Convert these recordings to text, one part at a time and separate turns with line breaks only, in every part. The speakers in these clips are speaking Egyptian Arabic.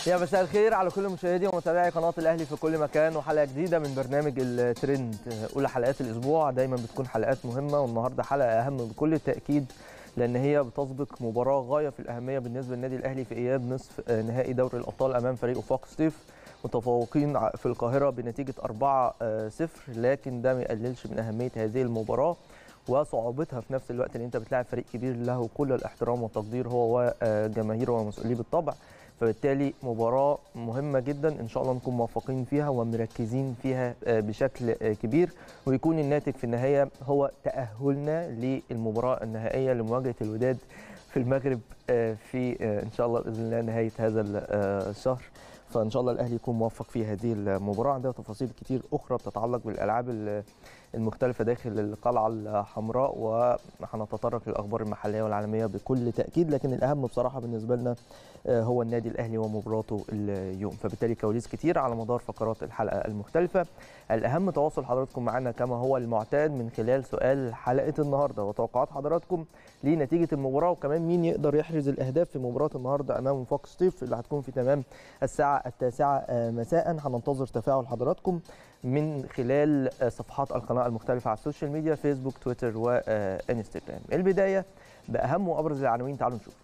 يا مساء الخير على كل مشاهدي ومتابعي قناه الاهلي في كل مكان وحلقه جديده من برنامج الترند اولى حلقات الاسبوع دايما بتكون حلقات مهمه والنهارده حلقه اهم بكل تاكيد لان هي بتسبق مباراه غايه في الاهميه بالنسبه للنادي الاهلي في اياب نصف نهائي دوري الابطال امام فريق وفاق ستيف متفوقين في القاهره بنتيجه 4-0 لكن ده ما يقللش من اهميه هذه المباراه وصعوبتها في نفس الوقت ان انت بتلاعب فريق كبير له كل الاحترام والتقدير هو وجماهيره ومسؤوليه بالطبع فبالتالي مباراة مهمة جدا إن شاء الله نكون موفقين فيها ومركزين فيها بشكل كبير ويكون الناتج في النهاية هو تأهلنا للمباراة النهائية لمواجهة الوداد في المغرب في إن شاء الله بإذن الله نهاية هذا الشهر فإن شاء الله الأهلي يكون موفق في هذه المباراة عندها تفاصيل كتير أخرى بتتعلق بالألعاب المختلفة داخل القلعة الحمراء وهنتطرق للأخبار المحلية والعالمية بكل تأكيد لكن الأهم بصراحة بالنسبة لنا هو النادي الأهلي ومباراته اليوم فبالتالي كواليس كتير على مدار فقرات الحلقة المختلفة الأهم تواصل حضراتكم معنا كما هو المعتاد من خلال سؤال حلقة النهاردة وتوقعات حضراتكم لنتيجة المباراة وكمان مين يقدر يحرز الأهداف في مباراة النهاردة أمام وفاق ستيف اللي هتكون في تمام الساعة التاسعة مساء هننتظر تفاعل حضراتكم من خلال صفحات القناة المختلفة على السوشيال ميديا فيسبوك تويتر وانستغرام البداية بأهم وأبرز العناوين تعالوا نشوف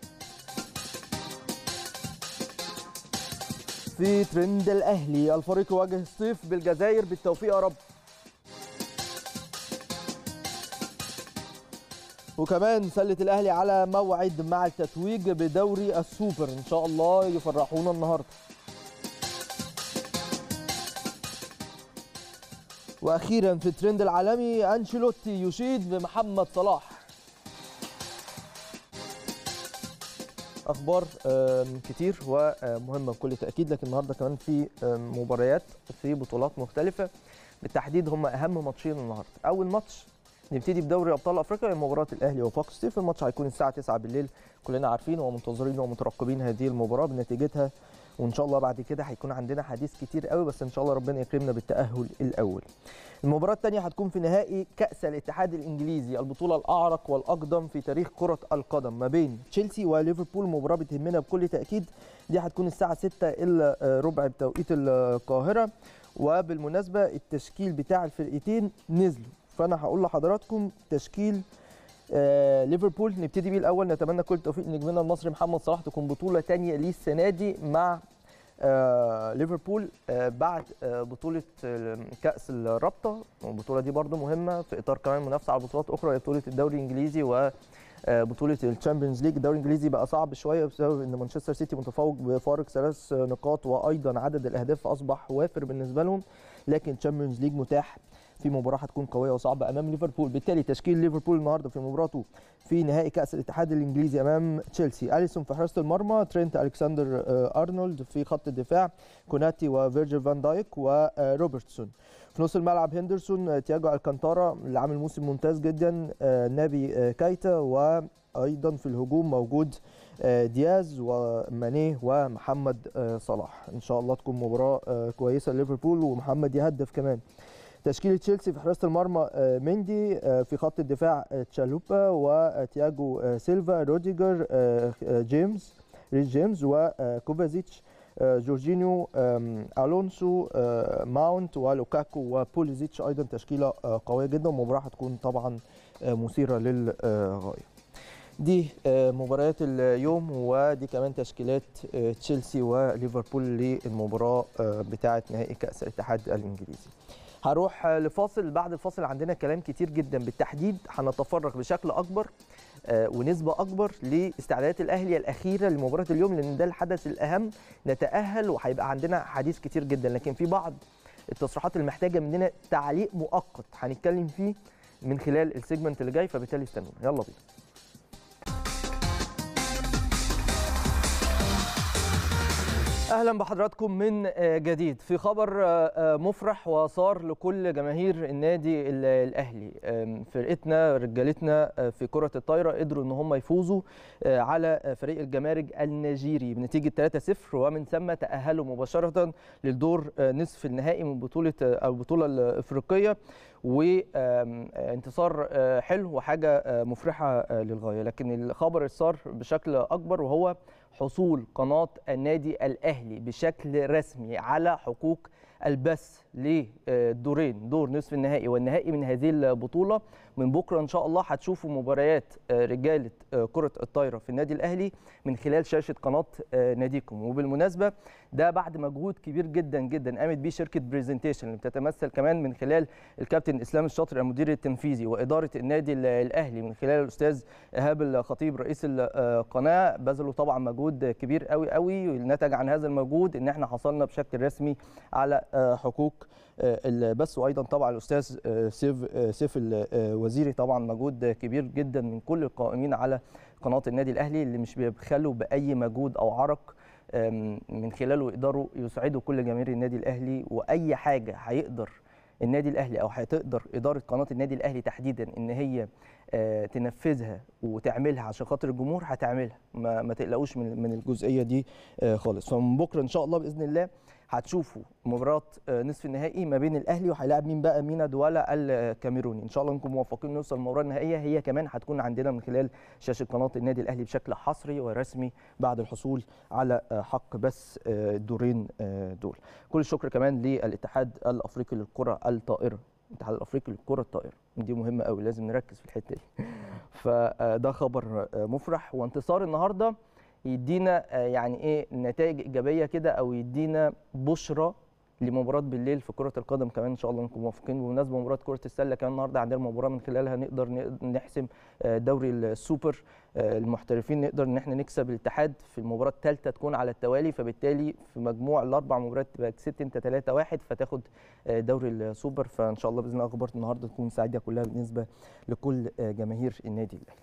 في ترند الأهلي الفريق يواجه ستيف بالجزائر بالتوفيق يا رب وكمان سلة الأهلي على موعد مع التتويج بدوري السوبر إن شاء الله يفرحونا النهارده واخيرا في الترند العالمي انشيلوتي يشيد بمحمد صلاح اخبار كتير ومهمه بكل تاكيد لكن النهارده كمان في مباريات في بطولات مختلفه بالتحديد هم اهم ماتشين النهارده اول ماتش نبتدي بدوري ابطال افريقيا مباراه الاهلي وفاق ستيف الماتش هيكون الساعه 9 بالليل كلنا عارفين ومنتظرين ومترقبين هذه المباراه بنتيجتها وان شاء الله بعد كده هيكون عندنا حديث كتير قوي بس ان شاء الله ربنا يكرمنا بالتاهل الاول المباراه الثانيه هتكون في نهائي كاس الاتحاد الانجليزي البطوله الاعرق والاقدم في تاريخ كره القدم ما بين تشيلسي وليفربول مباراه بتهمنا بكل تاكيد دي هتكون الساعه 6 الا ربع بتوقيت القاهره وبالمناسبه التشكيل بتاع الفرقتين نزلوا فانا هقول لحضراتكم تشكيل آه ليفربول نبتدي بيه الاول نتمنى كل التوفيق لنجمنا المصري محمد صلاح تكون بطوله ثانيه ليه السنه دي مع آه ليفربول آه بعد آه بطوله كاس الرابطه البطوله دي برده مهمه في اطار كمان منافسه على بطولات اخرى بطوله الدوري الانجليزي و بطوله الشامبيونز ليج الدوري الانجليزي بقى صعب شويه بسبب ان مانشستر سيتي متفوق بفارق ثلاث نقاط وايضا عدد الاهداف اصبح وافر بالنسبه لهم لكن الشامبيونز ليج متاح في مباراه هتكون قويه وصعبه امام ليفربول بالتالي تشكيل ليفربول النهارده في مباراته في نهائي كاس الاتحاد الانجليزي امام تشيلسي اليسون في حراسه المرمى ترينت الكسندر ارنولد في خط الدفاع كوناتي وفيرجيل فان دايك وروبرتسون في نص الملعب هندرسون تياجو الكانتارا اللي عامل موسم ممتاز جدا نابي كايتا وايضا في الهجوم موجود دياز ومانيه ومحمد صلاح ان شاء الله تكون مباراه كويسه لليفربول ومحمد يهدف كمان تشكيله تشيلسي في حراسه المرمى مندي في خط الدفاع تشالوبا وتياجو سيلفا روديجر جيمس ريس جيمس وكوفازيتش جورجينيو الونسو ماونت ولوكاكو وبوليزيتش ايضا تشكيله قويه جدا والمباراه هتكون طبعا مثيره للغايه دي مباريات اليوم ودي كمان تشكيلات تشيلسي وليفربول للمباراه بتاعه نهائي كاس الاتحاد الانجليزي هروح لفاصل بعد الفاصل عندنا كلام كتير جدا بالتحديد هنتفرغ بشكل اكبر ونسبه اكبر لاستعدادات الاهلي الاخيره لمباراه اليوم لان ده الحدث الاهم نتاهل وهيبقى عندنا حديث كتير جدا لكن في بعض التصريحات اللي محتاجه مننا تعليق مؤقت هنتكلم فيه من خلال السيجمنت اللي جاي فبالتالي استنونا يلا بينا اهلا بحضراتكم من جديد في خبر مفرح وصار لكل جماهير النادي الاهلي فرقتنا رجالتنا في كره الطايره قدروا ان هم يفوزوا على فريق الجمارك النيجيري بنتيجه 3-0 ومن ثم تاهلوا مباشره للدور نصف النهائي من بطوله البطوله الافريقيه وانتصار حلو وحاجه مفرحه للغايه لكن الخبر صار بشكل اكبر وهو حصول قناه النادي الاهلي بشكل رسمي على حقوق البث للدورين دور نصف النهائي والنهائي من هذه البطوله من بكره ان شاء الله هتشوفوا مباريات رجاله كره الطايره في النادي الاهلي من خلال شاشه قناه ناديكم وبالمناسبه ده بعد مجهود كبير جدا جدا قامت بيه شركه بريزنتيشن اللي بتتمثل كمان من خلال الكابتن اسلام الشاطر المدير التنفيذي واداره النادي الاهلي من خلال الاستاذ ايهاب الخطيب رئيس القناه بذلوا طبعا مجهود كبير قوي قوي والنتج عن هذا المجهود ان احنا حصلنا بشكل رسمي على حقوق البث وايضا طبعا الاستاذ سيف سيف الوزيري طبعا مجهود كبير جدا من كل القائمين على قناه النادي الاهلي اللي مش بيبخلوا باي مجهود او عرق من خلاله يقدروا يسعدوا كل جماهير النادي الاهلي واي حاجه هيقدر النادي الاهلي او هتقدر اداره قناه النادي الاهلي تحديدا ان هي تنفذها وتعملها عشان خاطر الجمهور هتعملها ما, ما تقلقوش من من الجزئيه دي خالص فمن بكره ان شاء الله باذن الله هتشوفوا مباراه نصف النهائي ما بين الاهلي وهيلاعب مين بقى مينا دوالا الكاميروني ان شاء الله نكون موفقين نوصل المباراه النهائيه هي كمان هتكون عندنا من خلال شاشه قناه النادي الاهلي بشكل حصري ورسمي بعد الحصول على حق بث الدورين دول كل الشكر كمان للاتحاد الافريقي للكره الطائره الاتحاد الافريقي للكره الطائره دي مهمه قوي لازم نركز في الحته دي فده خبر مفرح وانتصار النهارده يدينا يعني ايه نتائج ايجابيه كده او يدينا بشرى لمباراه بالليل في كره القدم كمان ان شاء الله نكون موافقين بمناسبه مباراه كره السله كمان النهارده عندنا مباراه من خلالها نقدر نحسم دوري السوبر المحترفين نقدر ان احنا نكسب الاتحاد في المباراه الثالثه تكون على التوالي فبالتالي في مجموع الاربع مباريات تبقى كسبت انت 3 1 فتاخد دوري السوبر فان شاء الله باذن الله اخبار النهارده تكون سعيده كلها بالنسبه لكل جماهير النادي الاهلي.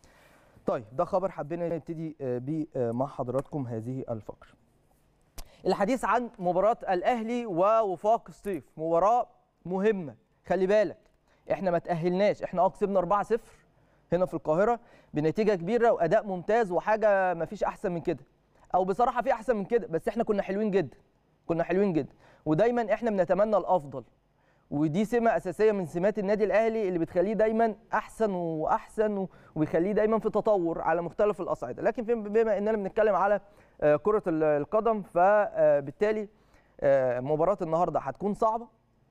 طيب ده خبر حبينا نبتدي بيه مع حضراتكم هذه الفقره. الحديث عن مباراة الأهلي ووفاق سطيف مباراة مهمة خلي بالك احنا ما تأهلناش احنا اه كسبنا 4-0 هنا في القاهرة بنتيجة كبيرة وأداء ممتاز وحاجة ما فيش أحسن من كده أو بصراحة في أحسن من كده بس احنا كنا حلوين جدا كنا حلوين جدا ودايما احنا بنتمنى الأفضل ودي سمة أساسية من سمات النادي الأهلي اللي بتخليه دايما أحسن وأحسن وبيخليه دايما في تطور على مختلف الأصعدة لكن بما إننا بنتكلم على كرة القدم فبالتالي مباراة النهاردة هتكون صعبة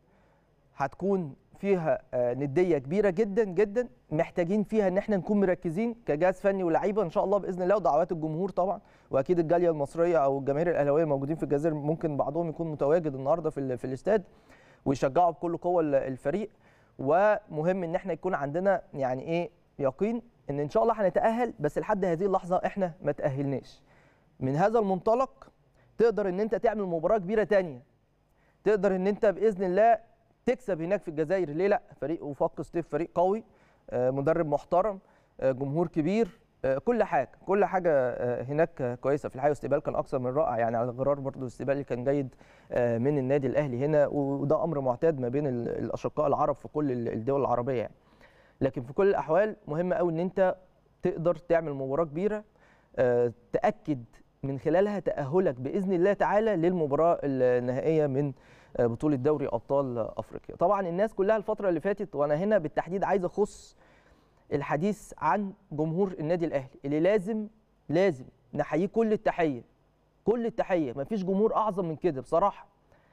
هتكون فيها ندية كبيرة جدا جدا محتاجين فيها ان احنا نكون مركزين كجهاز فني ولاعيبه ان شاء الله باذن الله ودعوات الجمهور طبعا واكيد الجاليه المصريه او الجماهير الاهلاويه الموجودين في الجزائر ممكن بعضهم يكون متواجد النهارده في في الاستاد ويشجعوا بكل قوه الفريق ومهم ان احنا يكون عندنا يعني ايه يقين ان ان شاء الله هنتاهل بس لحد هذه اللحظه احنا ما تاهلناش من هذا المنطلق تقدر ان انت تعمل مباراه كبيره تانية تقدر ان انت باذن الله تكسب هناك في الجزائر ليه لا فريق وفاق ستيف فريق قوي مدرب محترم جمهور كبير كل حاجه كل حاجه هناك كويسه في الحقيقه استقبال كان اكثر من رائع يعني على الغرار برضو الاستقبال اللي كان جيد من النادي الاهلي هنا وده امر معتاد ما بين الاشقاء العرب في كل الدول العربيه يعني لكن في كل الاحوال مهم قوي ان انت تقدر تعمل مباراه كبيره تاكد من خلالها تاهلك باذن الله تعالى للمباراه النهائيه من بطوله دوري ابطال افريقيا طبعا الناس كلها الفتره اللي فاتت وانا هنا بالتحديد عايز اخص الحديث عن جمهور النادي الاهلي اللي لازم لازم نحييه كل التحيه كل التحيه مفيش جمهور اعظم من كده بصراحه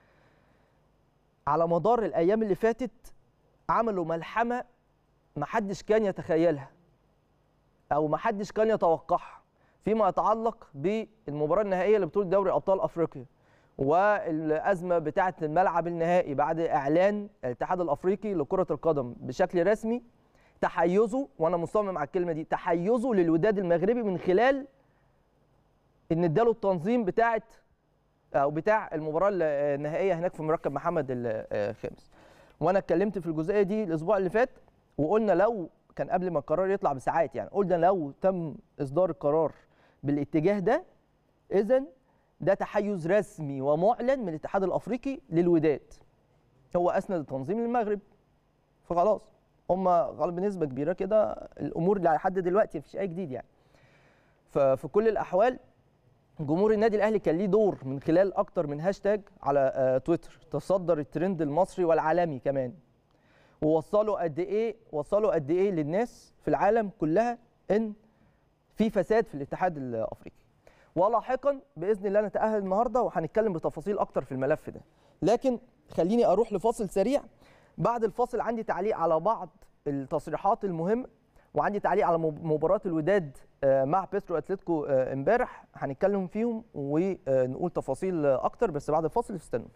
على مدار الايام اللي فاتت عملوا ملحمه محدش كان يتخيلها او محدش كان يتوقعها فيما يتعلق بالمباراه النهائيه لبطوله دوري ابطال افريقيا والازمه بتاعه الملعب النهائي بعد اعلان الاتحاد الافريقي لكره القدم بشكل رسمي تحيزه وانا مصمم على الكلمه دي تحيزه للوداد المغربي من خلال ان اداله التنظيم بتاعه او بتاع المباراه النهائيه هناك في مركب محمد الخامس وانا اتكلمت في الجزئيه دي الاسبوع اللي فات وقلنا لو كان قبل ما القرار يطلع بساعات يعني قلنا لو تم اصدار القرار بالاتجاه ده اذا ده تحيز رسمي ومعلن من الاتحاد الافريقي للوداد هو اسند التنظيم للمغرب فخلاص هم غالبا بنسبه كبيره كده الامور لحد دلوقتي مفيش اي جديد يعني ففي كل الاحوال جمهور النادي الاهلي كان ليه دور من خلال اكتر من هاشتاج على تويتر تصدر الترند المصري والعالمي كمان ووصلوا قد ايه وصلوا قد ايه للناس في العالم كلها ان في فساد في الاتحاد الافريقي ولاحقا باذن الله نتاهل النهارده وهنتكلم بتفاصيل اكتر في الملف ده لكن خليني اروح لفاصل سريع بعد الفاصل عندي تعليق على بعض التصريحات المهمه وعندي تعليق على مباراه الوداد مع بيترو اتلتيكو امبارح هنتكلم فيهم ونقول تفاصيل اكتر بس بعد الفاصل استنوا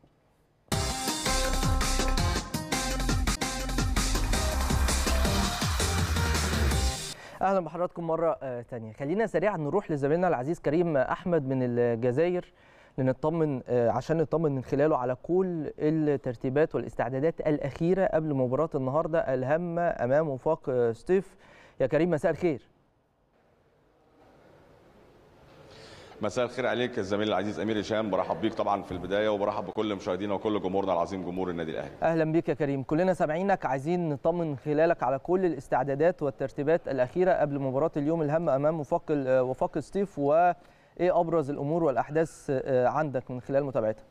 اهلا بحضراتكم مره ثانيه خلينا سريعا نروح لزميلنا العزيز كريم احمد من الجزائر لنطمن عشان نطمن من خلاله على كل الترتيبات والاستعدادات الاخيره قبل مباراه النهارده الهامه امام وفاق ستيف يا كريم مساء الخير
مساء الخير عليك الزميل العزيز امير هشام برحب بيك طبعا في البدايه وبرحب بكل مشاهدينا وكل جمهورنا العظيم جمهور النادي الاهلي
اهلا بيك يا كريم كلنا سامعينك عايزين نطمن من خلالك على كل الاستعدادات والترتيبات الاخيره قبل مباراه اليوم الهامه امام وفاق وفاق ستيف وايه ابرز الامور والاحداث عندك من خلال متابعتك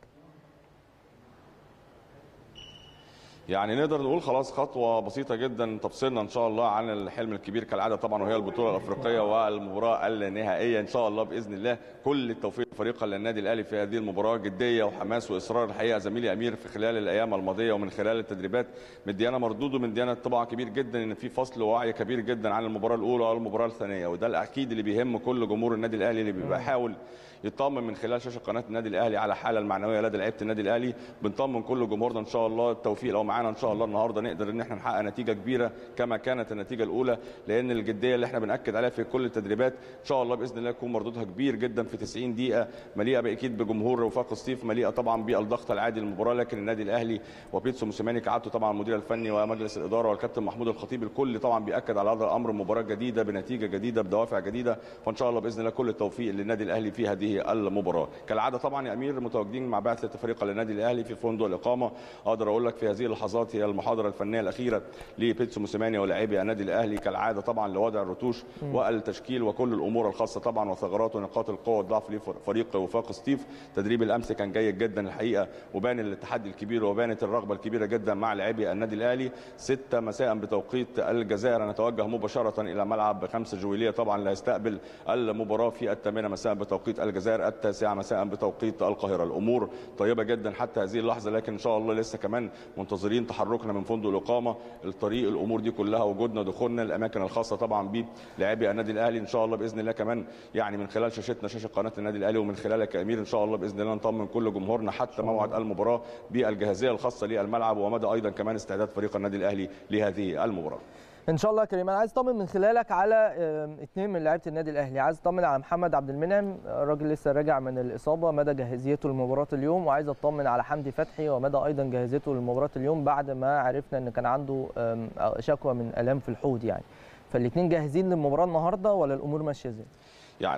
يعني نقدر نقول خلاص خطوه بسيطه جدا تفصلنا ان شاء الله عن الحلم الكبير كالعاده طبعا وهي البطوله الافريقيه والمباراه النهائيه ان شاء الله باذن الله كل التوفيق فريقا للنادي الاهلي في هذه المباراه جديه وحماس واصرار الحقيقه زميلي امير في خلال الايام الماضيه ومن خلال التدريبات مديانا مردود ومديانا طبعا كبير جدا ان في فصل ووعي كبير جدا عن المباراه الاولى والمباراه الثانيه وده الاكيد اللي بيهم كل جمهور النادي الاهلي اللي بيبقى يحاول يطمن من خلال شاشه قناه النادي الاهلي على الحاله المعنويه لدى لعيبه النادي الاهلي بنطمن كل جمهورنا ان شاء الله التوفيق لو معانا ان شاء الله النهارده نقدر ان احنا نحقق نتيجه كبيره كما كانت النتيجه الاولى لان الجديه اللي احنا بناكد عليها في كل التدريبات ان شاء الله باذن الله يكون مردودها كبير جدا في 90 دقيقه مليئه اكيد بجمهور وفاق ستيف مليئه طبعا بالضغط العادي للمباراه لكن النادي الاهلي وبيتسو موسيماني كعادته طبعا المدير الفني ومجلس الاداره والكابتن محمود الخطيب الكل طبعا بياكد على هذا الامر مباراه جديده بنتيجه جديده بدوافع جديده فان شاء الله باذن الله كل التوفيق للنادي الاهلي في هذه المباراه كالعاده طبعا يا امير متواجدين مع بعثه فريق النادي الاهلي في فندق الاقامه اقدر اقول لك في هذه اللحظات هي المحاضره الفنيه الاخيره لبيتسو موسيماني ولاعبي النادي الاهلي كالعاده طبعا لوضع الرتوش والتشكيل وكل الامور الخاصه طبعا وثغرات ونقاط القوه والضعف لفريق وفاق ستيف تدريب الامس كان جيد جدا الحقيقه وبان التحدي الكبير وبانت الرغبه الكبيره جدا مع لاعبي النادي الاهلي 6 مساء بتوقيت الجزائر نتوجه مباشره الى ملعب 5 جويليه طبعا اللي هيستقبل المباراه في الثامنه مساء بتوقيت الجزائر التاسعه مساء بتوقيت القاهره الامور طيبه جدا حتى هذه اللحظه لكن ان شاء الله لسه كمان منتظرين تحركنا من فندق الاقامه الطريق الامور دي كلها وجودنا دخولنا الاماكن الخاصه طبعا بلاعبي النادي الاهلي ان شاء الله باذن الله كمان يعني من خلال شاشتنا شاشه قناه النادي الاهلي ومن خلالك يا امير ان شاء الله باذن الله نطمن كل جمهورنا حتى موعد المباراه بالجاهزيه الخاصه للملعب ومدى ايضا كمان استعداد فريق النادي الاهلي لهذه المباراه
ان شاء الله يا كريم انا عايز اطمن من خلالك على اثنين من لعيبه النادي الاهلي عايز اطمن على محمد عبد المنعم راجل لسه راجع من الاصابه مدى جاهزيته لمباراه اليوم وعايز اطمن على حمدي فتحي ومدى ايضا جاهزيته لمباراه اليوم بعد ما عرفنا ان كان عنده شكوى من الام في الحوض يعني فالاثنين جاهزين للمباراه النهارده ولا الامور ماشيه ازاي
يعني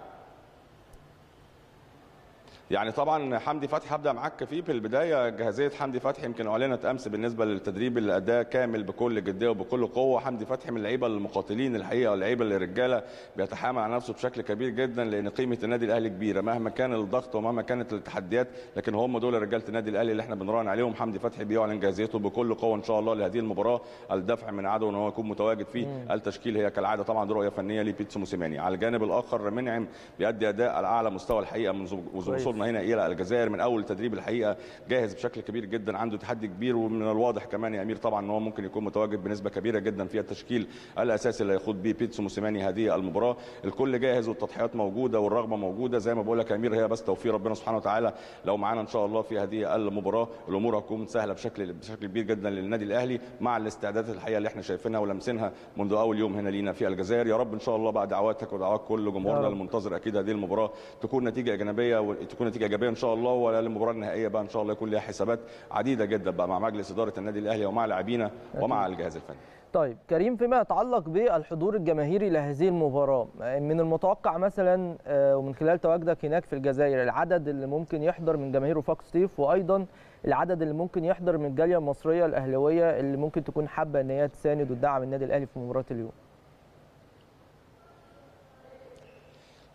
يعني طبعا حمدي فتحي هبدا معاك فيه في البدايه جاهزيه حمدي فتحي يمكن اعلنت امس بالنسبه للتدريب اللي اداه كامل بكل جديه وبكل قوه حمدي فتحي من اللعيبه المقاتلين الحقيقه واللعيبه الرجاله بيتحامل على نفسه بشكل كبير جدا لان قيمه النادي الاهلي كبيره مهما كان الضغط ومهما كانت التحديات لكن هم دول رجاله النادي الاهلي اللي احنا بنراهن عليهم حمدي فتحي بيعلن جاهزيته بكل قوه ان شاء الله لهذه المباراه الدفع من عدو ان هو يكون متواجد فيه مم. التشكيل هي كالعاده طبعا رؤيه فنيه لبيتسو موسيماني على الجانب الاخر منعم بيؤدي اداء على اعلى مستوى الحقيقه منذ وصولنا هنا الى الجزائر الجزائر من اول تدريب الحقيقه جاهز بشكل كبير جدا عنده تحدي كبير ومن الواضح كمان يا امير طبعا ان هو ممكن يكون متواجد بنسبه كبيره جدا في التشكيل الاساسي اللي هيخوض بيه بيتسو موسيماني هذه المباراه الكل جاهز والتضحيات موجوده والرغبه موجوده زي ما بقول لك يا امير هي بس توفيق ربنا سبحانه وتعالى لو معانا ان شاء الله في هذه المباراه الامور هتكون سهله بشكل بشكل كبير جدا للنادي الاهلي مع الاستعدادات الحقيقه اللي احنا شايفينها ولمسينها منذ اول يوم هنا لينا في الجزائر يا رب ان شاء الله بعد دعواتك ودعوات كل جمهورنا المنتظر اكيد هذه المباراه تكون نتيجه ايجابيه وتكون نتيجه ايجابيه ان شاء الله ولا المباراه النهائيه بقى ان شاء الله يكون لها حسابات عديده جدا بقى مع مجلس اداره النادي الاهلي ومع لاعبينا ومع الجهاز الفني
طيب كريم فيما يتعلق بالحضور الجماهيري لهذه المباراه من المتوقع مثلا ومن خلال تواجدك هناك في الجزائر العدد اللي ممكن يحضر من جماهير وفاق ستيف وايضا العدد اللي ممكن يحضر من الجاليه المصريه الاهلاويه اللي ممكن تكون حابه ان هي تساند وتدعم النادي الاهلي في مباراه اليوم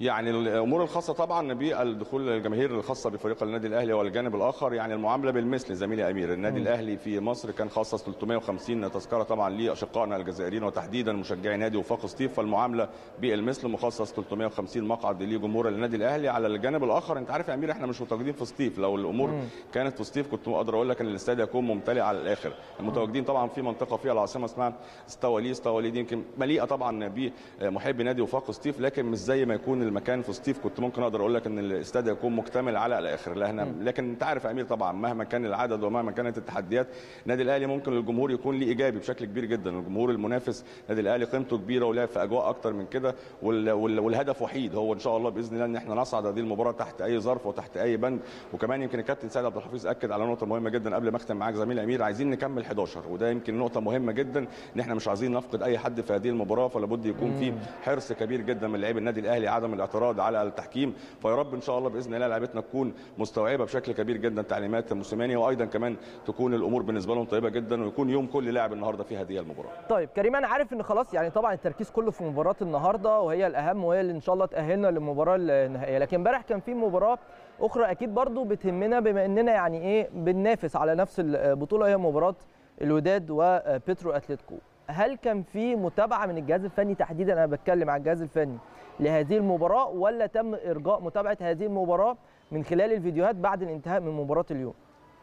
يعني الامور الخاصه طبعا بالدخول الجماهير الخاصه بفريق النادي الاهلي والجانب الاخر يعني المعامله بالمثل زميلي امير النادي م. الاهلي في مصر كان خصص 350 تذكره طبعا لاشقائنا الجزائريين وتحديدا مشجعي نادي وفاق سطيف فالمعامله بالمثل مخصص 350 مقعد لجمهور النادي الاهلي على الجانب الاخر انت عارف يا امير احنا مش متواجدين في سطيف لو الامور م. كانت في سطيف كنت اقدر اقول لك ان الاستاد يكون ممتلئ على الاخر المتواجدين طبعا في منطقه فيها العاصمه اسمها استوالي استوالي دي يمكن مليئه طبعا بمحبي نادي وفاق سطيف لكن مش زي ما يكون المكان في سطيف كنت ممكن اقدر اقول لك ان الاستاد يكون مكتمل على الاخر لكن انت عارف يا امير طبعا مهما كان العدد ومهما كانت التحديات النادي الاهلي ممكن الجمهور يكون ليه ايجابي بشكل كبير جدا الجمهور المنافس النادي الاهلي قيمته كبيره ولعب في اجواء اكتر من كده والهدف وحيد هو ان شاء الله باذن الله ان احنا نصعد هذه المباراه تحت اي ظرف وتحت اي بند وكمان يمكن الكابتن سيد عبد الحفيظ اكد على نقطه مهمه جدا قبل ما اختم معاك زميل امير عايزين نكمل 11 وده يمكن نقطه مهمه جدا ان احنا مش عايزين نفقد اي حد في هذه المباراه فلا بد يكون في حرص كبير جدا من لاعبي النادي الاهلي عدم الاعتراض على التحكيم فيا رب ان شاء الله باذن الله لعيبتنا تكون مستوعبه بشكل كبير جدا تعليمات موسيماني وايضا كمان تكون الامور بالنسبه لهم طيبه جدا ويكون يوم كل لاعب النهارده في هذه المباراه.
طيب كريم انا عارف ان خلاص يعني طبعا التركيز كله في مباراه النهارده وهي الاهم وهي اللي ان شاء الله تاهلنا للمباراه النهائيه لكن امبارح كان في مباراه اخرى اكيد برضو بتهمنا بما اننا يعني ايه بننافس على نفس البطوله هي مباراه الوداد وبيترو اتلتيكو هل كان في متابعه من الجهاز الفني تحديدا انا بتكلم على الجهاز الفني لهذه المباراه ولا تم ارجاء متابعه هذه المباراه من خلال الفيديوهات بعد الانتهاء من مباراه اليوم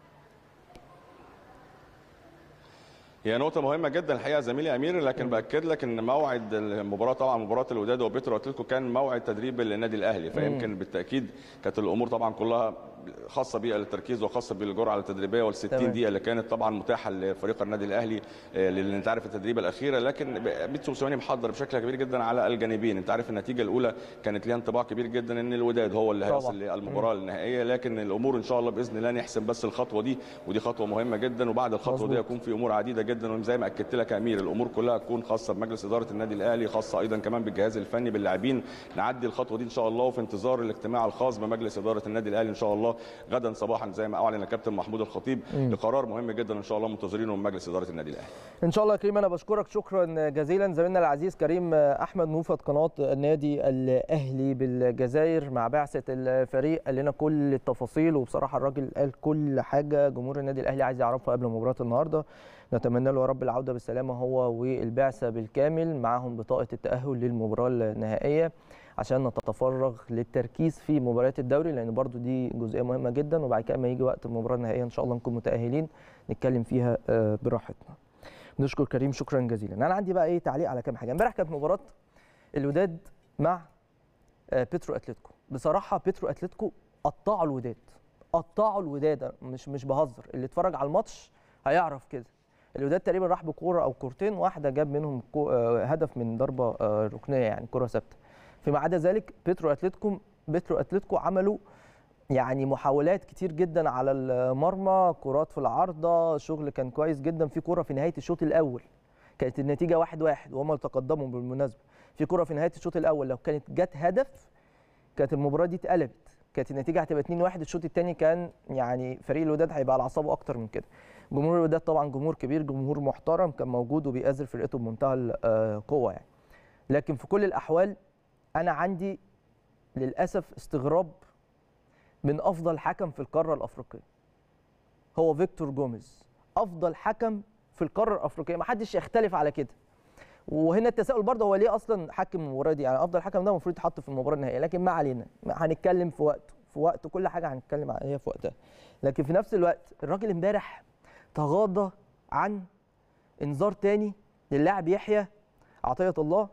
هي نقطة مهمة جدا الحقيقة زميلي أمير لكن بأكد لك إن موعد المباراة طبعا مباراة الوداد وبيترو أتلتيكو كان موعد تدريب النادي الأهلي فيمكن بالتأكيد كانت الأمور طبعا كلها خاصة بالتركيز وخاصة بالجرعة التدريبية وال 60 دقيقة اللي كانت طبعا متاحة لفريق النادي الأهلي لأن أنت عارف التدريبة الأخيرة لكن بيتسو موسيماني محضر بشكل كبير جدا على الجانبين أنت عارف النتيجة الأولى كانت ليها انطباع كبير جدا إن الوداد هو اللي هيصل للمباراة النهائية لكن الأمور إن شاء الله بإذن الله نحسم بس الخطوة دي ودي خطوة مهمة جدا وبعد الخطوة مزبوط. دي يكون في أمور عديدة جدا وزي ما أكدت لك يا أمير الأمور كلها تكون خاصة بمجلس إدارة النادي الأهلي خاصة أيضا كمان بالجهاز الفني باللاعبين نعدي الخطوة دي إن شاء الله وفي انتظار الاجتماع الخاص بمجلس إدارة النادي الأهلي إن شاء الله غدا صباحا زي ما اعلن الكابتن محمود الخطيب م. لقرار مهم جدا ان شاء الله منتظرينه من مجلس اداره النادي الاهلي.
ان شاء الله يا كريم انا بشكرك شكرا جزيلا زميلنا العزيز كريم احمد موفد قناه النادي الاهلي بالجزائر مع بعثه الفريق قال لنا كل التفاصيل وبصراحه الراجل قال كل حاجه جمهور النادي الاهلي عايز يعرفها قبل مباراه النهارده. نتمنى له يا رب العوده بالسلامه هو والبعثه بالكامل معاهم بطاقه التاهل للمباراه النهائيه. عشان نتفرغ للتركيز في مباريات الدوري لان برضو دي جزئيه مهمه جدا وبعد كده لما يجي وقت المباراه النهائيه ان شاء الله نكون متاهلين نتكلم فيها براحتنا. نشكر كريم شكرا جزيلا. انا عندي بقى ايه تعليق على كام حاجه. امبارح كانت مباراه الوداد مع بيترو اتلتيكو. بصراحه بيترو اتلتيكو قطعوا الوداد. قطعوا الوداد مش مش بهزر اللي اتفرج على الماتش هيعرف كده. الوداد تقريبا راح بكوره او كورتين واحده جاب منهم هدف من ضربه ركنيه يعني كره ثابته. فيما عدا ذلك بيترو اتلتيكو بيترو اتلتيكو عملوا يعني محاولات كتير جدا على المرمى كرات في العارضه شغل كان كويس جدا في كره في نهايه الشوط الاول كانت النتيجه واحد واحد وهم اللي تقدموا بالمناسبه في كره في نهايه الشوط الاول لو كانت جت هدف كانت المباراه دي اتقلبت كانت النتيجه هتبقى 2 1 الشوط الثاني كان يعني فريق الوداد هيبقى على اعصابه اكتر من كده جمهور الوداد طبعا جمهور كبير جمهور محترم كان موجود وبيأزر فرقته بمنتهى القوه يعني لكن في كل الاحوال انا عندي للاسف استغراب من افضل حكم في القاره الافريقيه هو فيكتور جوميز افضل حكم في القاره الافريقيه ما حدش يختلف على كده وهنا التساؤل برضه هو ليه اصلا حكم المباراه دي يعني افضل حكم ده المفروض يتحط في المباراه النهائيه لكن ما علينا هنتكلم في وقته في وقت كل حاجه هنتكلم عليها في وقتها لكن في نفس الوقت الراجل امبارح تغاضى عن انذار تاني للاعب يحيى عطيه الله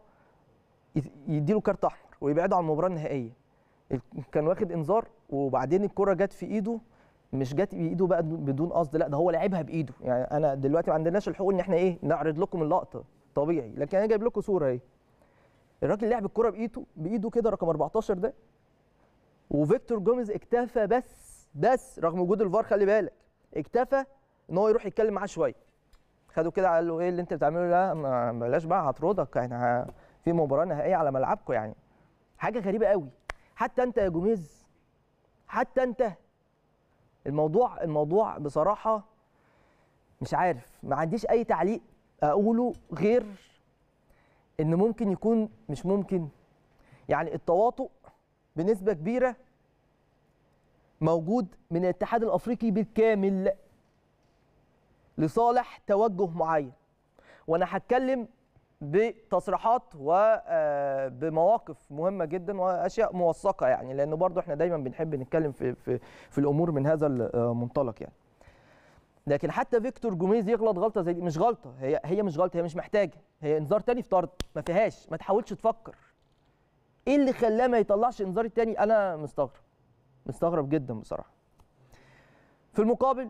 يديله كارت احمر ويبعده عن المباراه النهائيه كان واخد انذار وبعدين الكره جت في ايده مش جت بايده بقى بدون قصد لا ده هو لعبها بايده يعني انا دلوقتي ما عندناش الحقوق ان احنا ايه نعرض لكم اللقطه طبيعي لكن انا جايب لكم صوره اهي الراجل لعب الكره بايده بايده كده رقم 14 ده وفيكتور جوميز اكتفى بس بس رغم وجود الفار خلي بالك اكتفى ان هو يروح يتكلم معاه شويه خدوا كده قال له ايه اللي انت بتعمله ده ما بلاش بقى هطردك يعني في مباراه نهائيه على ملعبكم يعني حاجه غريبه قوي حتى انت يا جوميز حتى انت الموضوع الموضوع بصراحه مش عارف ما عنديش اي تعليق اقوله غير ان ممكن يكون مش ممكن يعني التواطؤ بنسبه كبيره موجود من الاتحاد الافريقي بالكامل لصالح توجه معين وانا هتكلم بتصريحات وبمواقف مهمه جدا واشياء موثقه يعني لانه برضو احنا دايما بنحب نتكلم في في في الامور من هذا المنطلق يعني لكن حتى فيكتور جوميز يغلط غلطه زي دي مش غلطه هي هي مش غلطه هي مش محتاجه هي انذار تاني في طرد ما فيهاش ما تحاولش تفكر ايه اللي خلاه ما يطلعش انذار التاني انا مستغرب مستغرب جدا بصراحه في المقابل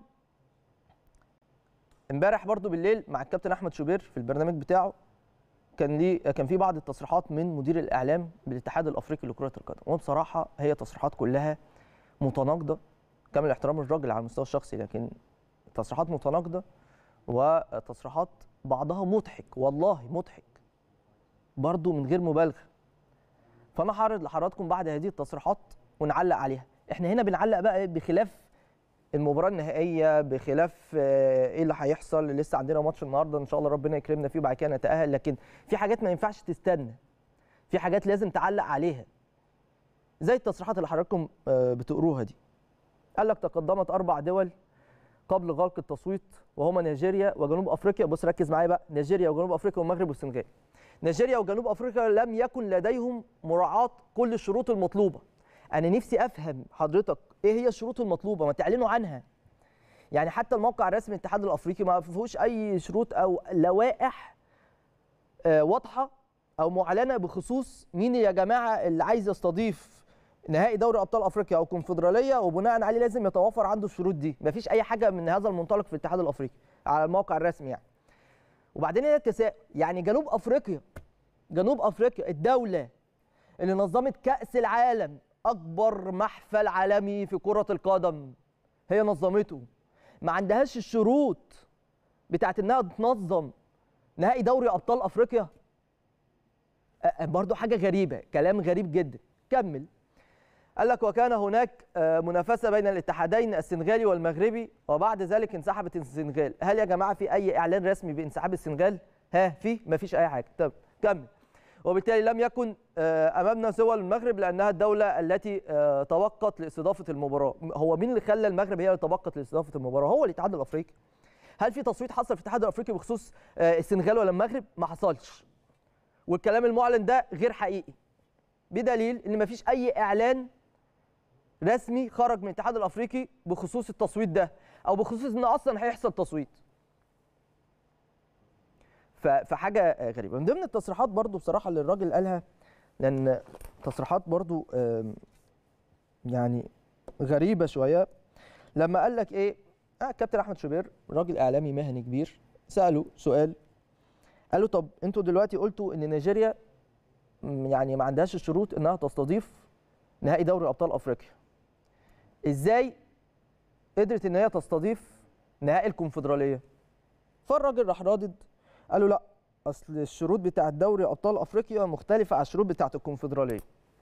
امبارح برضو بالليل مع الكابتن احمد شوبير في البرنامج بتاعه كان ليه كان في بعض التصريحات من مدير الاعلام بالاتحاد الافريقي لكره القدم وبصراحه هي تصريحات كلها متناقضه كامل احترام الراجل على المستوى الشخصي لكن تصريحات متناقضه وتصريحات بعضها مضحك والله مضحك برضو من غير مبالغه فانا هعرض لحضراتكم بعد هذه التصريحات ونعلق عليها احنا هنا بنعلق بقى بخلاف المباراه النهائيه بخلاف ايه اللي هيحصل لسه عندنا ماتش النهارده ان شاء الله ربنا يكرمنا فيه وبعد كده نتاهل لكن في حاجات ما ينفعش تستنى في حاجات لازم تعلق عليها زي التصريحات اللي حضراتكم بتقروها دي قال لك تقدمت اربع دول قبل غلق التصويت وهما نيجيريا وجنوب افريقيا بص ركز معايا بقى نيجيريا وجنوب افريقيا والمغرب والسنغال نيجيريا وجنوب افريقيا لم يكن لديهم مراعاه كل الشروط المطلوبه انا نفسي افهم حضرتك ايه هي الشروط المطلوبه ما تعلنوا عنها يعني حتى الموقع الرسمي الاتحاد الافريقي ما فيهوش اي شروط او لوائح آه واضحه او معلنه بخصوص مين يا جماعه اللي عايز يستضيف نهائي دوري ابطال افريقيا او كونفدراليه وبناء عليه لازم يتوفر عنده الشروط دي مفيش اي حاجه من هذا المنطلق في الاتحاد الافريقي على الموقع الرسمي يعني وبعدين هنا التساؤل يعني جنوب افريقيا جنوب افريقيا الدوله اللي نظمت كاس العالم اكبر محفل عالمي في كره القدم هي نظمته ما عندهاش الشروط بتاعت انها تنظم نهائي دوري ابطال افريقيا برضو حاجه غريبه كلام غريب جدا كمل قال لك وكان هناك منافسه بين الاتحادين السنغالي والمغربي وبعد ذلك انسحبت السنغال هل يا جماعه في اي اعلان رسمي بانسحاب السنغال ها في مفيش اي حاجه طب كمل وبالتالي لم يكن امامنا سوى المغرب لانها الدوله التي توقت لاستضافه المباراه هو مين اللي خلى المغرب هي اللي توقت لاستضافه المباراه هو الاتحاد الافريقي هل في تصويت حصل في الاتحاد الافريقي بخصوص السنغال ولا المغرب ما حصلش والكلام المعلن ده غير حقيقي بدليل ان ما فيش اي اعلان رسمي خرج من الاتحاد الافريقي بخصوص التصويت ده او بخصوص ان اصلا هيحصل تصويت فحاجه غريبه من ضمن التصريحات برضو بصراحه اللي الراجل قالها لان تصريحات برضو يعني غريبه شويه لما قال لك ايه آه كابتن احمد شوبير راجل اعلامي مهني كبير ساله سؤال قال له طب انتوا دلوقتي قلتوا ان نيجيريا يعني ما عندهاش الشروط انها تستضيف نهائي دوري ابطال افريقيا ازاي قدرت ان هي تستضيف نهائي الكونفدراليه فالراجل راح رادد قال له لا اصل الشروط بتاعه دوري ابطال افريقيا مختلفه عن الشروط بتاعه الكونفدراليه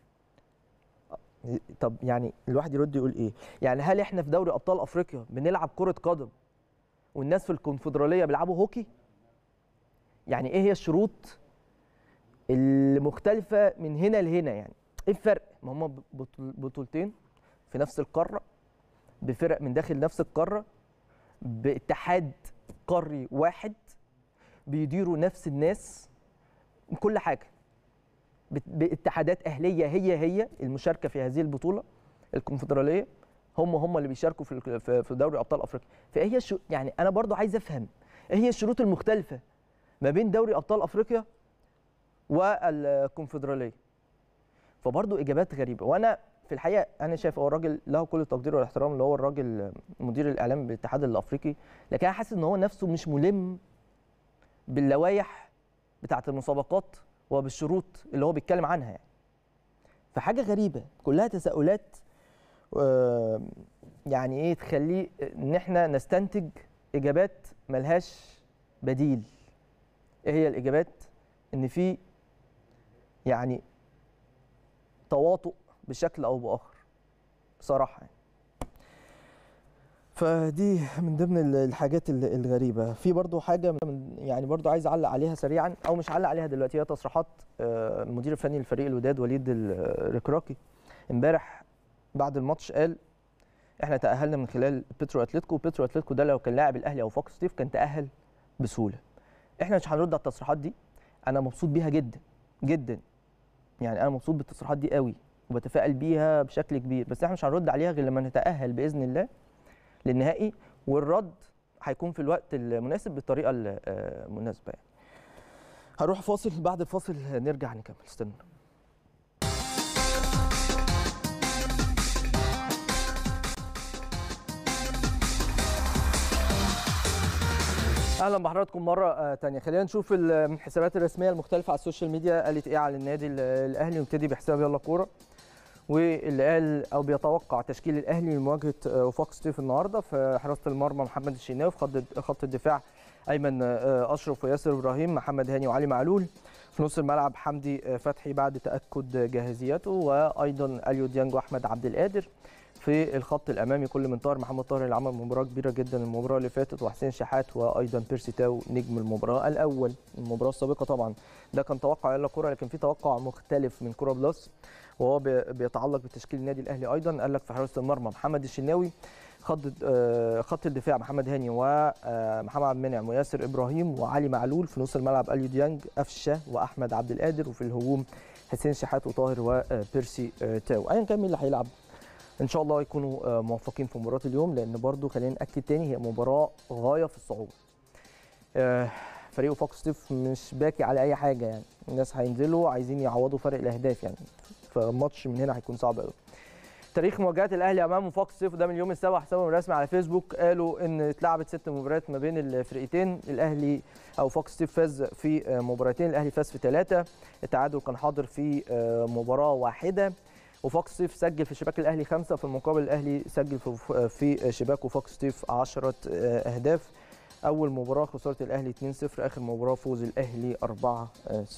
طب يعني الواحد يرد يقول ايه يعني هل احنا في دوري ابطال افريقيا بنلعب كره قدم والناس في الكونفدراليه بيلعبوا هوكي يعني ايه هي الشروط المختلفه من هنا لهنا يعني ايه الفرق ما هم بطولتين في نفس القاره بفرق من داخل نفس القاره باتحاد قاري واحد بيديروا نفس الناس كل حاجه باتحادات اهليه هي هي المشاركه في هذه البطوله الكونفدراليه هم هم اللي بيشاركوا في في دوري ابطال افريقيا فهي شو يعني انا برضو عايز افهم ايه هي الشروط المختلفه ما بين دوري ابطال افريقيا والكونفدراليه فبرضو اجابات غريبه وانا في الحقيقه انا شايف هو الراجل له كل التقدير والاحترام اللي هو الراجل مدير الاعلام بالاتحاد الافريقي لكن انا حاسس ان هو نفسه مش ملم باللوائح بتاعه المسابقات وبالشروط اللي هو بيتكلم عنها يعني فحاجه غريبه كلها تساؤلات يعني ايه تخليه ان احنا نستنتج اجابات ملهاش بديل ايه هي الاجابات ان في يعني تواطؤ بشكل او باخر بصراحه يعني. فدي من ضمن الحاجات الغريبه في برضو حاجه من يعني برضو عايز اعلق عليها سريعا او مش اعلق عليها دلوقتي هي تصريحات المدير الفني للفريق الوداد وليد الركراكي امبارح بعد الماتش قال احنا تاهلنا من خلال بيترو اتلتيكو بيترو اتلتيكو ده لو كان لاعب الاهلي او فوكس ستيف كان تاهل بسهوله احنا مش هنرد على التصريحات دي انا مبسوط بيها جدا جدا يعني انا مبسوط بالتصريحات دي قوي وبتفائل بيها بشكل كبير بس احنا مش هنرد عليها غير لما نتاهل باذن الله للنهائي والرد هيكون في الوقت المناسب بالطريقه المناسبه يعني هروح فاصل بعد الفاصل نرجع نكمل استنى اهلا بحضراتكم مره تانية خلينا نشوف الحسابات الرسميه المختلفه على السوشيال ميديا قالت ايه على النادي الاهلي ونبتدي بحساب يلا كوره واللي قال او بيتوقع تشكيل الاهلي لمواجهه وفاق ستيف النهارده في حراسه المرمى محمد الشناوي في خط خط الدفاع ايمن اشرف وياسر ابراهيم محمد هاني وعلي معلول في نص الملعب حمدي فتحي بعد تاكد جاهزيته وايضا اليو ديانج واحمد عبد القادر في الخط الامامي كل من طاهر محمد طاهر اللي عمل مباراه كبيره جدا المباراه اللي فاتت وحسين شحات وايضا بيرسي تاو نجم المباراه الاول المباراه السابقه طبعا ده كان توقع يلا كوره لكن في توقع مختلف من كوره بلس وهو بيتعلق بتشكيل النادي الاهلي ايضا قال لك في حراسه المرمى محمد الشناوي خط خط الدفاع محمد هاني ومحمد عبد المنعم وياسر ابراهيم وعلي معلول في نص الملعب اليو ديانج قفشه واحمد عبد القادر وفي الهجوم حسين شحات وطاهر وبيرسي تاو ايا كان مين اللي هيلعب ان شاء الله يكونوا موفقين في مباراه اليوم لان برضو خلينا ناكد تاني هي مباراه غايه في الصعوبه فريق فوكس ستيف مش باكي على اي حاجه يعني الناس هينزلوا عايزين يعوضوا فرق الاهداف يعني فماتش من هنا هيكون صعب قوي تاريخ مواجهات الاهلي امام فوكس ستيف ده من يوم السبت حسابهم الرسمي على فيسبوك قالوا ان اتلعبت ست مباريات ما بين الفرقتين الاهلي او فوكس ستيف فاز في مباراتين الاهلي فاز في ثلاثه التعادل كان حاضر في مباراه واحده وفوكس ستيف سجل في شباك الاهلي خمسه في المقابل الاهلي سجل في شباك وفوكس ستيف 10 اهداف اول مباراه خساره الاهلي 2-0 اخر مباراه فوز الاهلي 4-0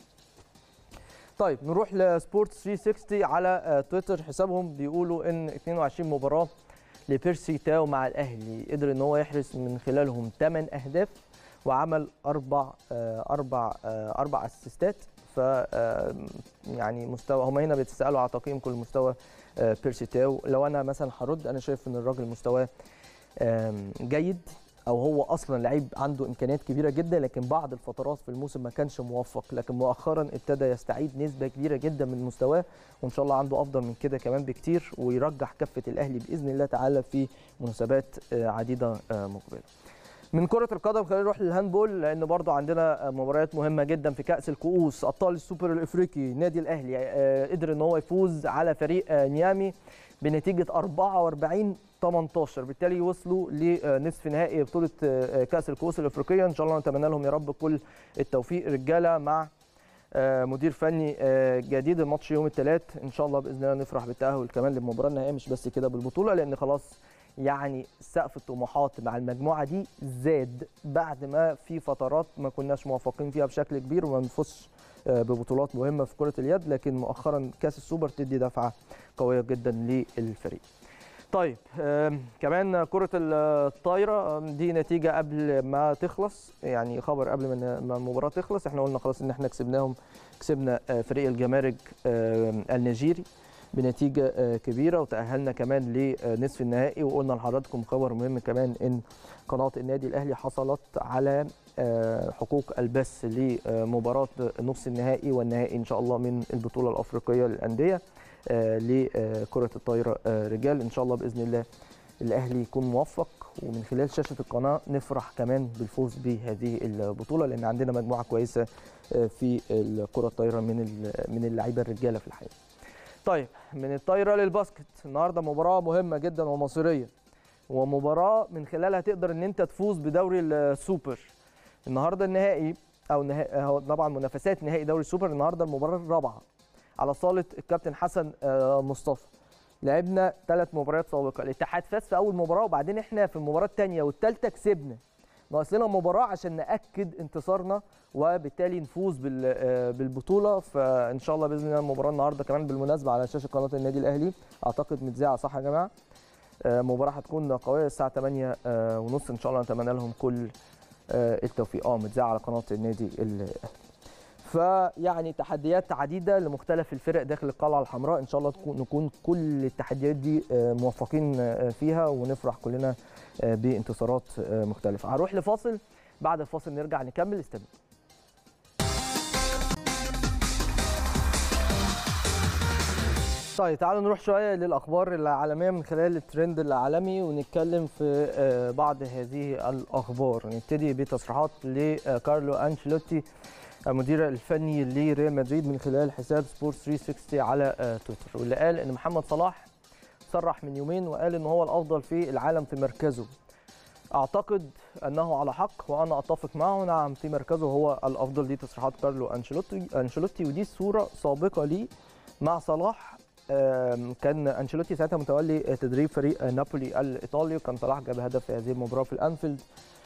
طيب نروح لسبورتس 360 على تويتر حسابهم بيقولوا ان 22 مباراه لبيرسي تاو مع الاهلي قدر ان هو يحرز من خلالهم 8 اهداف وعمل اربع اربع اربع اسيستات ف يعني مستوى هم هنا بيتسالوا على تقييم كل مستوى بيرسي تاو لو انا مثلا هرد انا شايف ان الراجل مستواه جيد او هو اصلا لعيب عنده امكانيات كبيره جدا لكن بعض الفترات في الموسم ما كانش موفق لكن مؤخرا ابتدى يستعيد نسبه كبيره جدا من مستواه وان شاء الله عنده افضل من كده كمان بكتير ويرجح كفه الاهلي باذن الله تعالى في مناسبات عديده مقبله من كرة القدم خلينا نروح للهاندبول لأن برضو عندنا مباريات مهمة جدا في كأس الكؤوس أبطال السوبر الإفريقي نادي الأهلي قدر إن هو يفوز على فريق نيامي بنتيجة 44 18 بالتالي وصلوا لنصف نهائي بطولة كأس الكؤوس الإفريقية إن شاء الله نتمنى لهم يا رب كل التوفيق رجالة مع مدير فني جديد الماتش يوم الثلاث ان شاء الله باذن الله نفرح بالتاهل كمان للمباراه النهائيه مش بس كده بالبطوله لان خلاص يعني سقف الطموحات مع المجموعه دي زاد بعد ما في فترات ما كناش موفقين فيها بشكل كبير وما بنفوزش ببطولات مهمه في كره اليد لكن مؤخرا كاس السوبر تدي دفعه قويه جدا للفريق. طيب كمان كرة الطايرة دي نتيجة قبل ما تخلص يعني خبر قبل ما المباراة تخلص احنا قلنا خلاص ان احنا كسبناهم كسبنا فريق الجمارك النيجيري بنتيجه كبيره وتاهلنا كمان لنصف النهائي وقلنا لحضراتكم خبر مهم كمان ان قناه النادي الاهلي حصلت على حقوق البث لمباراه نصف النهائي والنهائي ان شاء الله من البطوله الافريقيه للانديه لكره الطايره رجال ان شاء الله باذن الله الاهلي يكون موفق ومن خلال شاشه القناه نفرح كمان بالفوز بهذه البطوله لان عندنا مجموعه كويسه في الكره الطايره من من اللعيبه الرجاله في الحقيقه. طيب من الطايره للباسكت النهارده مباراه مهمه جدا ومصيريه ومباراه من خلالها تقدر ان انت تفوز بدوري السوبر النهارده النهائي او نهائي هو طبعا منافسات نهائي دوري السوبر النهارده المباراه الرابعه على صاله الكابتن حسن مصطفى لعبنا ثلاث مباريات سابقه الاتحاد فاز في اول مباراه وبعدين احنا في المباراه الثانيه والثالثه كسبنا ناقص لنا مباراه عشان ناكد انتصارنا وبالتالي نفوز بالبطوله فان شاء الله باذن الله المباراه النهارده كمان بالمناسبه على شاشه قناه النادي الاهلي اعتقد متذاعه صح يا جماعه مباراه هتكون قويه الساعه 8 ونص ان شاء الله نتمنى لهم كل التوفيق اه متذاعه على قناه النادي الاهلي فيعني تحديات عديده لمختلف الفرق داخل القلعه الحمراء ان شاء الله تكون نكون كل التحديات دي آه، موفقين آه، فيها ونفرح كلنا آه، بانتصارات آه، مختلفه هروح لفاصل بعد الفاصل نرجع نكمل استنى طيب تعالوا نروح شويه للاخبار العالميه من خلال الترند العالمي ونتكلم في آه، بعض هذه الاخبار نبتدي بتصريحات لكارلو انشيلوتي المدير الفني لريال مدريد من خلال حساب سبورت 360 على آه، تويتر واللي قال ان محمد صلاح صرح من يومين وقال ان هو الافضل في العالم في مركزه اعتقد انه على حق وانا اتفق معه نعم في مركزه هو الافضل دي تصريحات كارلو انشيلوتي انشيلوتي ودي صوره سابقه لي مع صلاح آم، كان انشيلوتي ساعتها متولي تدريب فريق نابولي الايطالي وكان صلاح جاب هدف في هذه المباراه في الانفيلد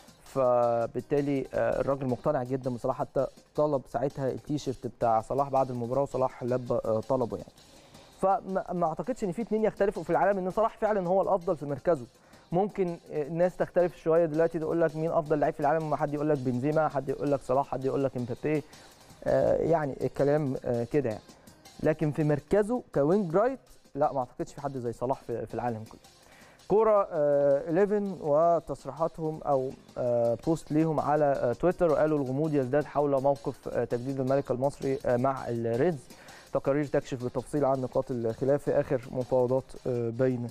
فبالتالي آه، الراجل مقتنع جدا بصلاح حتى طلب ساعتها التيشيرت بتاع صلاح بعد المباراه وصلاح لبى آه، طلبه يعني فما ما اعتقدش ان في اتنين يختلفوا في العالم ان صلاح فعلا هو الافضل في مركزه ممكن آه، الناس تختلف شويه دلوقتي تقول لك مين افضل لعيب في العالم ما حد يقول لك بنزيما حد يقول لك صلاح حد يقول لك امبابي آه، يعني الكلام آه، كده يعني لكن في مركزه كوينج رايت لا ما اعتقدش في حد زي صلاح في في العالم كله كوره آه، 11 وتصريحاتهم او آه، بوست ليهم على آه، تويتر وقالوا الغموض يزداد حول موقف آه، تجديد الملك المصري آه، مع الريدز تقارير تكشف بالتفصيل عن نقاط الخلاف في اخر مفاوضات آه، بين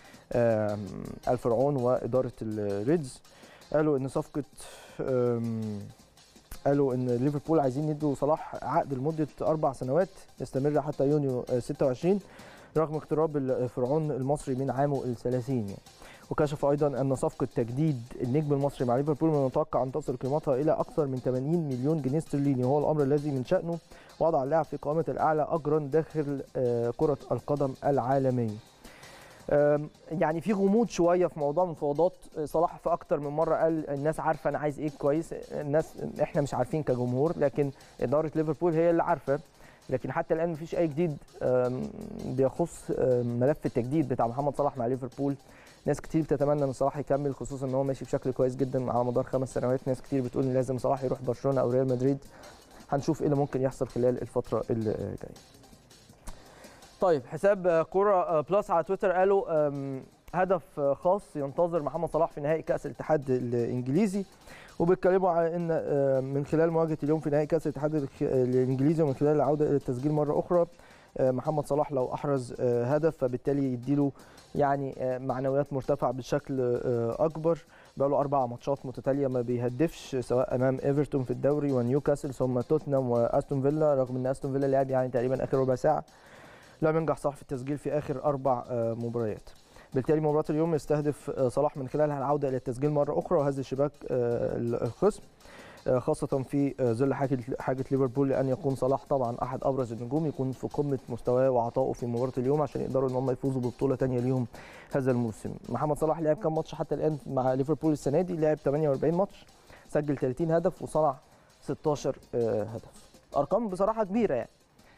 آم، الفرعون واداره الريدز قالوا ان صفقه آم، قالوا ان ليفربول عايزين يدوا صلاح عقد لمده اربع سنوات يستمر حتى يونيو آه، 26 رغم اقتراب الفرعون المصري من عامه الثلاثين يعني. وكشف ايضا ان صفقه تجديد النجم المصري مع ليفربول من المتوقع ان تصل قيمتها الى اكثر من 80 مليون جنيه استرليني وهو الامر الذي من شانه وضع اللاعب في قائمه الاعلى اجرا داخل آه، كره القدم العالميه. آم، يعني في غموض شويه في موضوع مفاوضات صلاح في اكتر من مره قال الناس عارفه انا عايز ايه كويس الناس احنا مش عارفين كجمهور لكن اداره ليفربول هي اللي عارفه لكن حتى الان مفيش اي جديد آم، بيخص آم، ملف التجديد بتاع محمد صلاح مع ليفربول ناس كتير بتتمنى ان صلاح يكمل خصوصا ان هو ماشي بشكل كويس جدا على مدار خمس سنوات ناس كتير بتقول ان لازم صلاح يروح برشلونه او ريال مدريد هنشوف ايه اللي ممكن يحصل خلال الفتره اللي جايه طيب حساب كوره بلس على تويتر قالوا أم، هدف خاص ينتظر محمد صلاح في نهائي كاس الاتحاد الانجليزي وبيتكلموا على ان أم، من خلال مواجهه اليوم في نهائي كاس الاتحاد الخ- الانجليزي ومن خلال العوده الى التسجيل مره اخرى أه، محمد صلاح لو احرز أه، هدف فبالتالي يديله يعني أه، معنويات مرتفعه بشكل أه، اكبر بقى له اربع ماتشات متتاليه ما بيهدفش سواء امام ايفرتون في الدوري ونيوكاسل ثم توتنهام واستون فيلا رغم ان استون فيلا لعب يعني تقريبا اخر ربع ساعه لم ينجح صلاح في التسجيل في اخر اربع آه، مباريات بالتالي مباراه اليوم يستهدف آه، صلاح من خلالها العوده الى التسجيل مره اخرى وهز شباك آه، الخصم آه، خاصة في آه، ظل حاجة حاجة ليفربول لأن يكون صلاح طبعا أحد أبرز النجوم يكون في قمة مستواه وعطائه في مباراة اليوم عشان يقدروا إن هم يفوزوا ببطولة تانية ليهم هذا الموسم. محمد صلاح لعب كام ماتش حتى الآن مع ليفربول السنة دي؟ لعب 48 ماتش سجل 30 هدف وصنع 16 آه، هدف. أرقام بصراحة كبيرة يعني.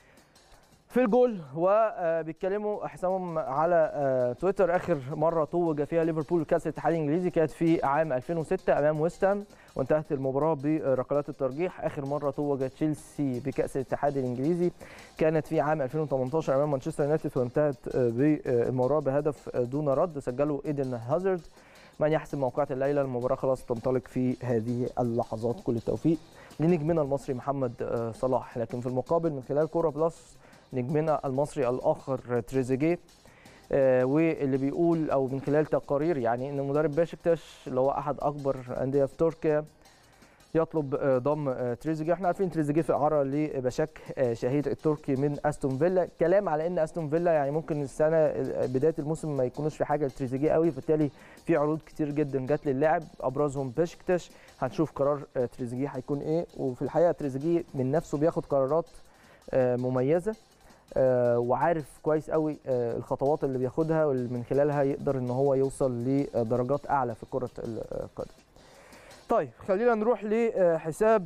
في الجول وبيتكلموا حسابهم على آه، تويتر اخر مره توج فيها ليفربول كاس الاتحاد الانجليزي كانت في عام 2006 امام ويست هام وانتهت المباراه بركلات الترجيح اخر مره توج تشيلسي بكاس الاتحاد الانجليزي كانت في عام 2018 امام مانشستر يونايتد وانتهت آه، بالمباراه بهدف آه، دون رد سجله ايدن هازارد من يحسم موقعة الليله المباراه خلاص تنطلق في هذه اللحظات كل التوفيق لنجمنا المصري محمد آه، صلاح لكن في المقابل من خلال كوره بلس نجمنا المصري الاخر تريزيجيه آه، واللي بيقول او من خلال تقارير يعني ان مدرب باشكتاش اللي هو احد اكبر انديه في تركيا يطلب آه، ضم آه، تريزيجيه احنا عارفين تريزيجيه في اعاره لبشاك آه، شهير التركي من استون فيلا كلام على ان استون فيلا يعني ممكن السنه آه، بدايه الموسم ما يكونوش في حاجه لتريزيجيه قوي فبالتالي في عروض كتير جدا جت للاعب ابرزهم باشكتاش هنشوف قرار آه، تريزيجيه هيكون ايه وفي الحقيقه تريزيجيه من نفسه بياخد قرارات آه، مميزه آه، وعارف كويس قوي آه، الخطوات اللي بياخدها واللي من خلالها يقدر ان هو يوصل لدرجات اعلى في كره القدم. طيب خلينا نروح لحساب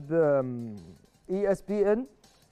اي اس بي ان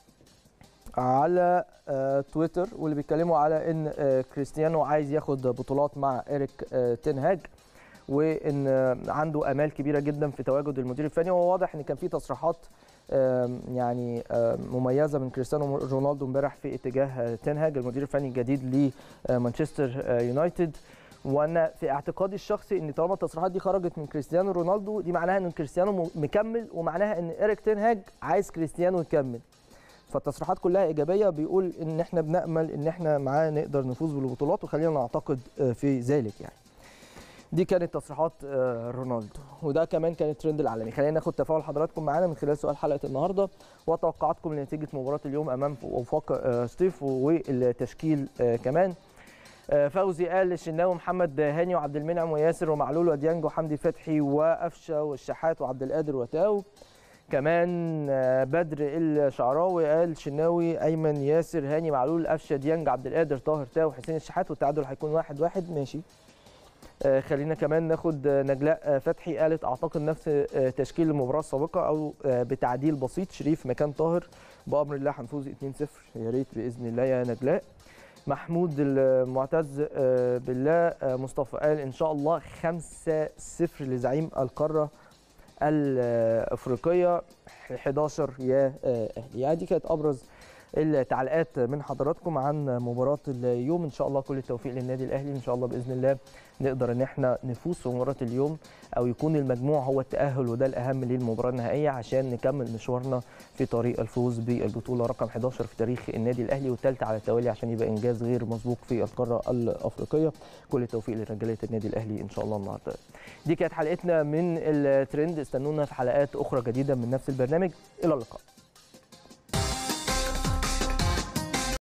على آه، تويتر واللي بيتكلموا على ان آه، كريستيانو عايز ياخد بطولات مع ايريك آه، تنهاج وان عنده امال كبيره جدا في تواجد المدير الفني وهو واضح ان كان في تصريحات آم، يعني آم، مميزه من كريستيانو رونالدو امبارح في اتجاه تنهاج المدير الفني الجديد لمانشستر يونايتد وانا في اعتقادي الشخصي ان طالما التصريحات دي خرجت من كريستيانو رونالدو دي معناها ان كريستيانو م- مكمل ومعناها ان ايريك تنهاج عايز كريستيانو يكمل فالتصريحات كلها ايجابيه بيقول ان احنا بنامل ان احنا معاه نقدر نفوز بالبطولات وخلينا نعتقد آه، في ذلك يعني دي كانت تصريحات آه، رونالدو وده كمان كان الترند العالمي خلينا ناخد تفاعل حضراتكم معانا من خلال سؤال حلقه النهارده وتوقعاتكم لنتيجه مباراه اليوم امام وفاق آه، ستيف والتشكيل آه، كمان آه، فوزي قال الشناوي محمد هاني وعبد المنعم وياسر ومعلول وديانج وحمدي فتحي وقفشه والشحات وعبد القادر وتاو كمان آه، بدر الشعراوي قال شناوي ايمن ياسر هاني معلول قفشه ديانج عبد القادر طاهر تاو حسين الشحات والتعادل هيكون واحد واحد ماشي آه، خلينا كمان ناخد آه، نجلاء آه، فتحي قالت اعتقد نفس آه، تشكيل المباراه السابقه او آه، بتعديل بسيط شريف مكان طاهر بامر الله هنفوز 2-0 يا ريت باذن الله يا نجلاء محمود المعتز آه، بالله آه، مصطفى قال ان شاء الله 5-0 لزعيم القاره الافريقيه 11 يا آه، اهلي يعني دي كانت ابرز التعليقات من حضراتكم عن مباراه اليوم ان شاء الله كل التوفيق للنادي الاهلي ان شاء الله باذن الله نقدر ان احنا نفوز في مباراه اليوم او يكون المجموع هو التاهل وده الاهم للمباراه النهائيه عشان نكمل مشوارنا في طريق الفوز بالبطوله رقم 11 في تاريخ النادي الاهلي والثالثه على التوالي عشان يبقى انجاز غير مسبوق في القاره الافريقيه كل التوفيق لرجاله النادي الاهلي ان شاء الله النهارده دي كانت حلقتنا من الترند استنونا في حلقات اخرى جديده من نفس البرنامج الى اللقاء